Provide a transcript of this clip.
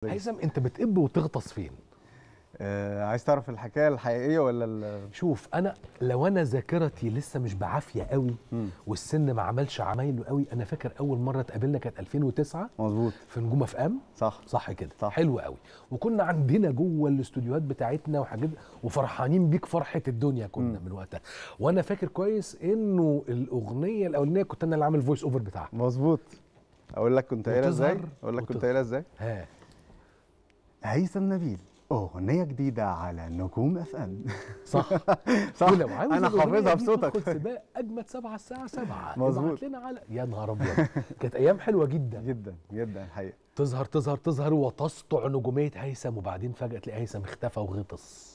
هيثم انت بتقب وتغطس فين آه عايز تعرف الحكايه الحقيقيه ولا ال- شوف انا لو انا ذاكرتي لسه مش بعافيه قوي مم. والسن ما عملش عمايله قوي انا فاكر اول مره اتقابلنا كانت 2009 مظبوط في نجوم اف ام صح صح كده صح. حلو قوي وكنا عندنا جوه الاستوديوهات بتاعتنا وحاجات وفرحانين بيك فرحه الدنيا كنا مم. من وقتها وانا فاكر كويس انه الاغنيه الاولانيه كنت انا اللي عامل فويس اوفر بتاعها مظبوط اقول لك كنت قايلها ازاي وتظهر اقول لك كنت وتظهر. قايلها ازاي ها هيثم نبيل اغنيه جديده على نجوم اف ام صح صح ولو عاوز انا الأغنية حافظها دي بصوتك تدخل سباق اجمد سبعة الساعه 7 مظبوط. ابعت لنا على يا نهار ابيض كانت ايام حلوه جدا جدا جدا الحقيقه تظهر تظهر تظهر وتسطع نجوميه هيثم وبعدين فجاه تلاقي هيثم اختفى وغطس